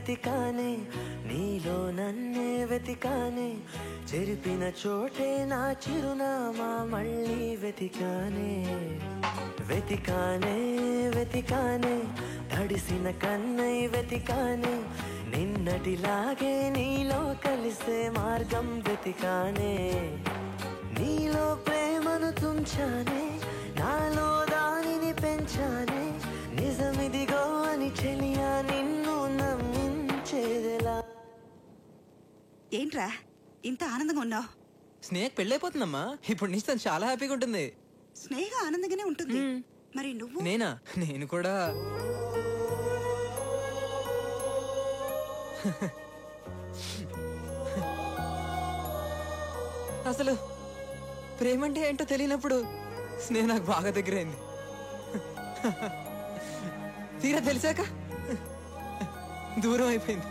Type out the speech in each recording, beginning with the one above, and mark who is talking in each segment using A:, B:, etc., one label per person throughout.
A: వెతికానే నీలో నన్నే వెతికానే చెరిపిన చోటే నా చిరునామా మళ్ళీ వెతికానే వెతికానే వెతికానే తడిసిన కన్నై వెతికానే నిన్నటిలాగే నీలో కలిసే మార్గం వెతికానే నీలో ప్రేమను తుంచానే నాలో దానిని పెంచానే నిజమిదిగో అని చెలియా నిన్ను నమ్మించేదెలా
B: ఏంట్రా ఇంత ఆనందంగా ఉన్నావు
C: స్నేహ పెళ్ళైపోతుందమ్మా ఇప్పుడు నుంచి తను చాలా హ్యాపీగా ఉంటుంది
B: స్నేహ ఆనందంగానే ఉంటుంది మరి నువ్వు
C: నేనా నేను కూడా అసలు ప్రేమంటే ఏంటో తెలియనప్పుడు స్నేహ నాకు బాగా దగ్గరైంది తీరా తెలిసాక దూరం అయిపోయింది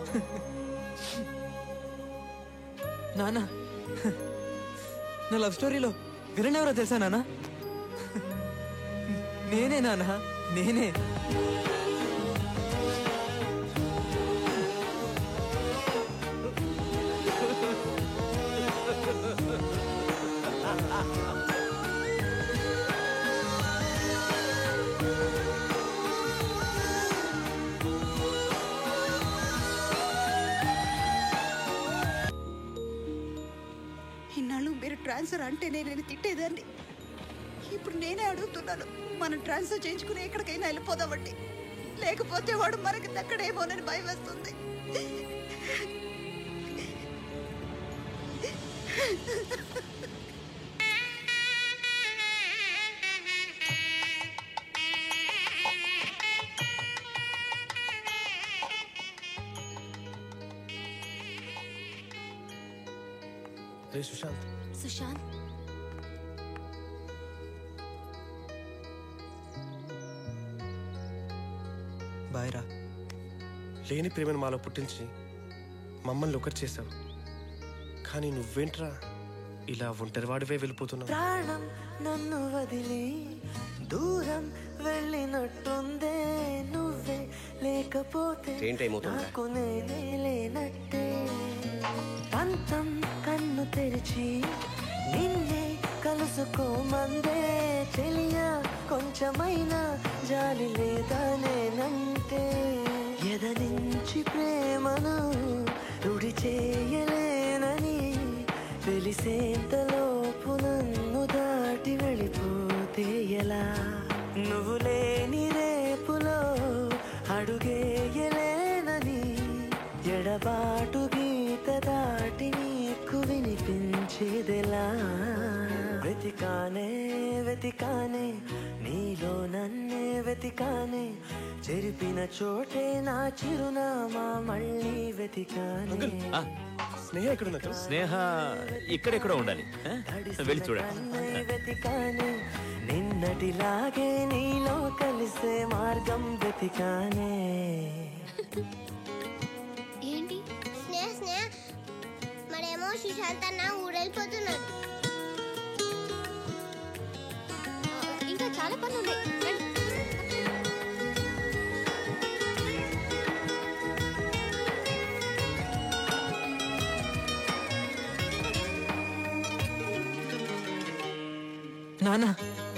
C: నానా నా లవ్ స్టోరీలో విలన్ ఎవరో తెలుసా నానా నేనే నానా నేనే
B: ఇన్నాళ్ళు మీరు ట్రాన్స్ఫర్ అంటేనే నేను తిట్టేదాన్ని ఇప్పుడు నేనే అడుగుతున్నాను మనం ట్రాన్స్ఫర్ చేయించుకుని ఎక్కడికైనా వెళ్ళిపోదామండి లేకపోతే వాడు మనకి దక్కడేమోనని భయం వేస్తుంది
D: రే సుశాంత్
E: సుశాంత్
C: బాయ్ రా
D: లేని ప్రేమను మాలో పుట్టించి మమ్మల్ని ఒకటి చేసావు కానీ నువ్వేంట్రా ఇలా ఒంటరివాడివే వెళ్ళిపోతున్నావు
A: ప్రాణం నన్ను వదిలి దూరం వెళ్ళినట్టుందే నువ్వే లేకపోతే
D: ట్రైన్ టైం అవుతుందా?
A: నాకు నేనే లేనట్టే పంతం కన్ను తెరిచి నిన్నే కలుసుకోమందే చెలియా కొంచెమైనా జాలి లేదా నేనంటే ఎదనించి ప్రేమను రుడి చేయలేనని తెలిసేంతలోపు నన్ను దాటి వెళ్ళిపోతే ఎలా నువ్వు లేని రేపులో అడుగేయలేనని ఎడబాటు గీత దాటి నీకు వినిపించేదెలా వెతికానే వెతికానే నీలో నన్నే వెతికానే చెరిపిన చోటే నా చిరునామా మళ్ళీ వెతికానే
F: ఆ,
D: స్నేహ ఎక్కడున్నా
F: స్నేహ ఇక్కడెక్కడో ఉండాలి ఆ? వెళ్ళి చూడండి
A: తడిసిన వెతికానే నిన్నటిలాగే నీలో కలిసే మార్గం వెతికానే
E: ఏంటి
G: స్నేహ స్నేహ మరేమో సుశాంత్ అన్న ఊరెళ్ళిపోతున్నాడు
E: ఇంకా చాలా పనులు ఉన్నాయి రండి.
C: నానా